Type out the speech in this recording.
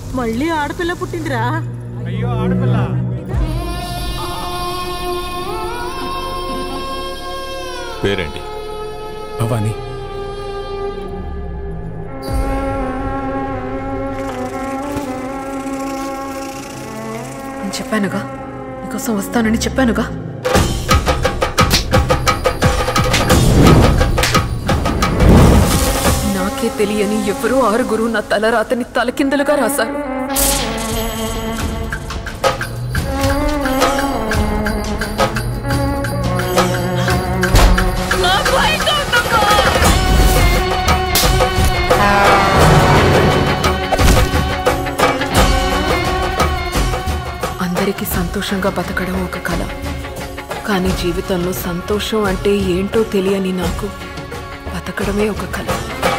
మళ్ళీ ఆడపిల్ల పుట్టిందిరా అయ్యో ఆడపిల్ల పేరేంటి భవానీ నేను చెప్పానుగా నీకోసం వస్తానని చెప్పానుగా నాకే తెలియని ఎవరో ఆరుగురు నా తలరాతని తలకిందలుగా రాశారు అందరికీ సంతోషంగా బతకడం ఒక కళ కానీ జీవితంలో సంతోషం అంటే ఏంటో తెలియని నాకు బతకడమే ఒక కళ